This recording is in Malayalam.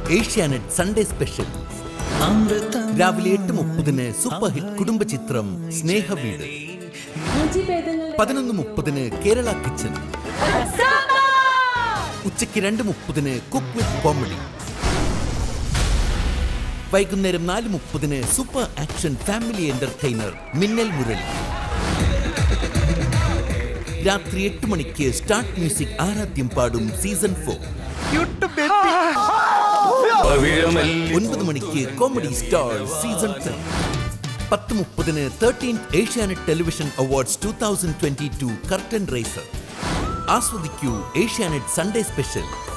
ഏഷ്യാനെറ്റ് സൺഡേ സ്പെഷ്യൽ രാവിലെ എട്ട് മുപ്പതിന് സൂപ്പർ ഹിറ്റ് കുടുംബ ചിത്രം സ്നേഹവീട് പതിനൊന്ന് മുപ്പതിന് കേരള കിച്ചൺ ഉച്ചയ്ക്ക് രണ്ട് മുപ്പതിന് കുക്ക് വിത്ത് കോമഡി വൈകുന്നേരം നാല് മുപ്പതിന് സൂപ്പർ ആക്ഷൻ ഫാമിലി എന്റർടൈനർ മിന്നൽ മുരളി രാത്രി എട്ട് മണിക്ക് സ്റ്റാർട്ട് മ്യൂസിക് ആരാധ്യം പാടും സീസൺ ഫോർ ഒൻപത് മണിക്ക് കോമഡി സ്റ്റാർ സീസൺ ത്രീ പത്ത് മുപ്പതിന് thirteen Asianet television awards two thousand twenty two curtain raiser ആസ്വദിക്കൂ ഏഷ്യാനെറ്റ് സൺഡേ സ്പെഷ്യൽ